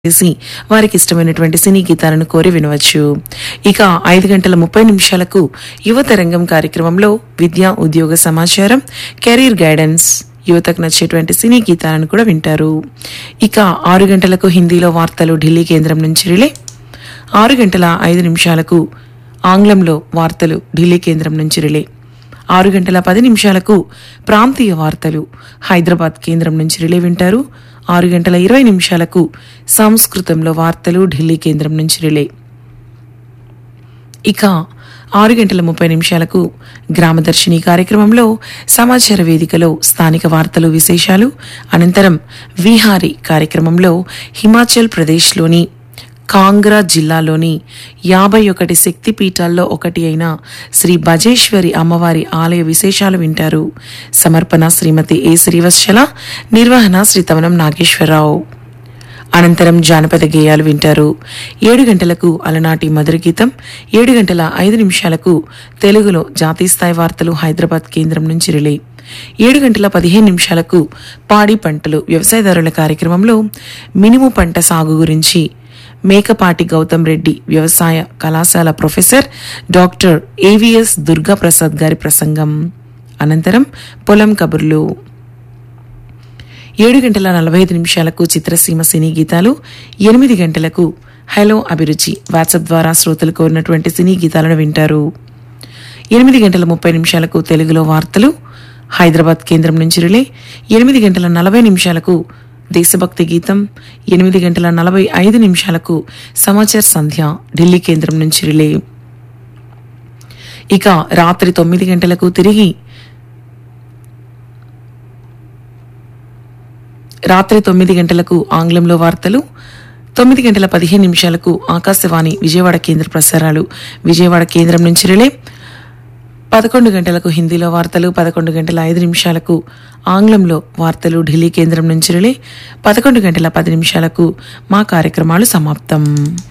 చేసి వారికి ఇష్టమైనటువంటి సినీ గీతాలను కోరి వినవచ్చు ఇక ఐదు గంటల ముప్పై నిమిషాలకు యువత రంగం కార్యక్రమంలో విద్యా ఉద్యోగ సమాచారం కెరీర్ గైడెన్స్ యువతకు నచ్చేటువంటి సినీ గీతాలను కూడా వింటారు ఇక ఆరు గంటలకు హిందీలో వార్తలు ఢిల్లీ కేంద్రం నుంచి రిలే ఆరు గంటల ఐదు నిమిషాలకు ఆంగ్లంలో వార్తలు ఢిల్లీ కేంద్రం నుంచి రిలే ఆరు గంటల పది నిమిషాలకు ప్రాంతీయ వార్తలు హైదరాబాద్ కేంద్రం నుంచి రిలే వింటారు ఆరు గంటల ఇరవై నిమిషాలకు సంస్కృతంలో వార్తలు ఢిల్లీ కేంద్రం నుంచి రిలే ఇక ఆరు గంటల ముప్పై నిమిషాలకు గ్రామదర్శిని కార్యక్రమంలో సమాచార వేదికలో స్థానిక వార్తలు విశేషాలు అనంతరం విహారీ కార్యక్రమంలో హిమాచల్ ప్రదేశ్లోని కాంగ్రా జిల్లాలోని యాభై ఒకటి శక్తిపీఠాల్లో ఒకటి అయిన శ్రీ బజేశ్వరి అమ్మవారి ఆలయ విశేషాలు వింటారు సమర్పణ శ్రీమతి ఏ శ్రీవత్సల నిర్వహణ శ్రీ తవనం నాగేశ్వరరావు అనంతరం జానపద గేయాలు వింటారు ఏడు గంటలకు అలనాటి మధుర గీతం ఏడు గంటల ఐదు నిమిషాలకు తెలుగులో జాతీయ స్థాయి వార్తలు హైదరాబాద్ కేంద్రం నుంచి రిలే ఏడు గంటల పదిహేను నిమిషాలకు పాడి పంటలు వ్యవసాయదారుల కార్యక్రమంలో మినుము పంట సాగు గురించి మేకపాటి గౌతమ్ రెడ్డి వ్యవసాయ కళాశాల ప్రొఫెసర్ డాక్టర్ ఏవిఎస్ దుర్గాప్రసాద్ గారి ప్రసంగం అనంతరం పొలం కబుర్లు ఏడు గంటల నలభై ఐదు నిమిషాలకు చిత్రసీమ సినీ గీతాలు ఎనిమిది గంటలకు హలో అభిరుచి వాట్సాప్ ద్వారా శ్రోతలు కోరినటువంటి సినీ గీతాలను వింటారు ఎనిమిది గంటల ముప్పై నిమిషాలకు తెలుగులో వార్తలు హైదరాబాద్ కేంద్రం నుంచి రిలే ఎనిమిది గంటల నలభై నిమిషాలకు దేశభక్తి గీతం ఎనిమిది గంటల నలభై ఐదు నిమిషాలకు సమాచార్ సంధ్య ఢిల్లీ కేంద్రం నుంచి రిలే ఇక రాత్రి తొమ్మిది గంటలకు తిరిగి రాత్రి తొమ్మిది గంటలకు ఆంగ్లంలో వార్తలు తొమ్మిది గంటల పదిహేను నిమిషాలకు ఆకాశవాణి విజయవాడ కేంద్ర ప్రసారాలు విజయవాడ కేంద్రం నుంచి రిలే పదకొండు గంటలకు హిందీలో వార్తలు పదకొండు గంటల ఐదు నిమిషాలకు ఆంగ్లంలో వార్తలు ఢిల్లీ కేంద్రం నుంచి రిలే పదకొండు గంటల పది నిమిషాలకు మా కార్యక్రమాలు సమాప్తం